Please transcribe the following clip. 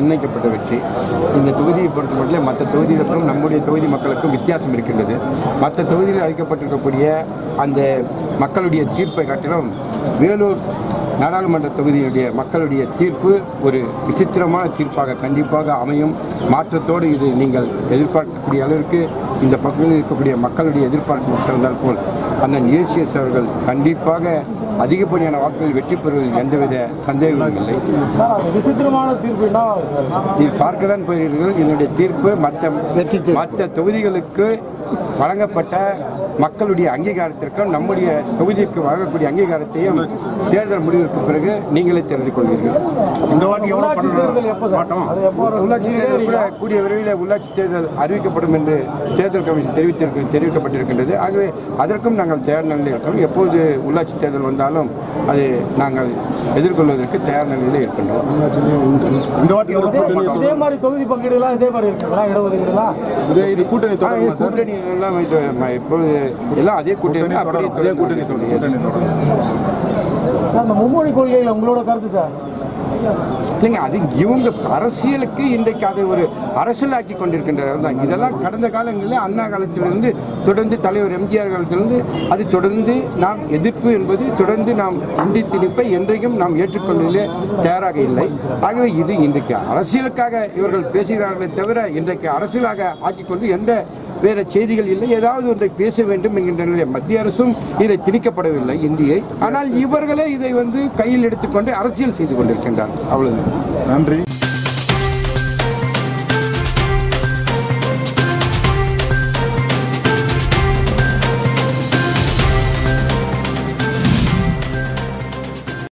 நிர்ணயிக்கப்பட்ட வெற்றி இந்த தொகுதியை பொறுத்த மட்டும் மற்ற தொகுதிகளுக்கும் நம்முடைய தொகுதி மக்களுக்கும் வித்தியாசம் இருக்கின்றது மற்ற தொகுதியில் அளிக்கப்பட்டிருக்கக்கூடிய அந்த மக்களுடைய தீர்ப்பை காட்டிலும் வேலூர் நாடாளுமன்ற தொகுதியுடைய மக்களுடைய தீர்ப்பு ஒரு விசித்திரமான தீர்ப்பாக கண்டிப்பாக அமையும் மாற்றத்தோடு இது நீங்கள் எதிர்பார்க்கக்கூடிய அளவிற்கு இந்த பகுதியில் இருக்கக்கூடிய மக்களுடைய எதிர்பார்ப்பு இருந்தால் போல் அண்ணன் ஏசிஎஸ் அவர்கள் கண்டிப்பாக அதிகப்படியான வாக்குகள் வெற்றி பெறுவதில் எந்தவித சந்தேகமும் இல்லை சார் அந்த விசித்திரமான தீர்ப்பு என்ன சார் நீ பார்க்க தான் போகிறீர்கள் இதனுடைய தீர்ப்பு மற்ற மற்ற தொகுதிகளுக்கு வழங்கப்பட்ட மக்களுடைய அங்கீகாரத்திற்கும் நம்முடைய தொகுதிக்கு வழங்கக்கூடிய அங்கீகாரத்தையும் தேர்தல் முடிவிற்கு பிறகு நீங்களே தெரிந்து கொள்வீர்கள் இந்த வாட்டி எவ்வளோ உள்ளாட்சி தேர்தல் எப்போ சார் அது எப்போ வரும்? உள்ளாட்சி தேர்தல் கூட கூடிய விரைவில் உள்ளாட்சி தேர்தல் அறிவிக்கப்படும் என்று தேர்தல் கமிஷன் தெரிவித்திருக்க தெரிவிக்கப்பட்டிருக்கின்றது ஆகவே அதற்கும் நாங்கள் தயார் நிலையில் இருக்கிறோம் எப்போது உள்ளாட்சி தேர்தல் வந்தாலும் அதை நாங்கள் எதிர்கொள்வதற்கு தயார் நிலையில் இருக்கின்றோம் இந்த வாட்டி ஒரு கூட்டணி இதே மாதிரி தொகுதி பங்கீடுலாம் இதே மாதிரி இருக்குங்களா இடஒதுக்கீடுலாம் இதே இது கூட்டணி ஆ, இது கூட்டணி எல்லாம் இது, ம- இப்பொழுது எல்லாம் அதே கூட்டணி அப்படியே அதே கூட்டணி தொடரும். கூட்டணி தொடரும் சார் அந்த மும்மொழி கொள்கையில் உங்களோட கருத்து சார் இல்லைங்க அது இவங்க அரசியலுக்கு இன்றைக்கு அதை ஒரு அரசியலாக்கி கொண்டிருக்கின்றனர் தான் இதெல்லாம் கடந்த காலங்களில் அண்ணா காலத்திலிருந்து தொடர்ந்து தலைவர் எம்ஜிஆர் காலத்திலிருந்து அது தொடர்ந்து நாம் எதிர்ப்பு என்பது தொடர்ந்து நாம் இந்தி திணிப்பை என்றைக்கும் நாம் ஏற்றுக்கொள்வதிலே தயாராக இல்லை ஆகவே இது இன்றைக்கு அரசியலுக்காக இவர்கள் பேசுகிறார்களே தவிர இன்றைக்கு அரசியலாக ஆக்கிக்கொண்டு எந்த வேற செய்திகள் இல்லை ஏதாவது ஒன்றை பேச வேண்டும் என்கின்ற நிலையில் மத்திய அரசும் இதை திணிக்கப்படவில்லை இந்தியை ஆனால் இவர்களே இதை வந்து கையில் எடுத்துக்கொண்டு அரசியல் செய்து கொண்டிருக்கின்றார் அவ்வளவு நன்றி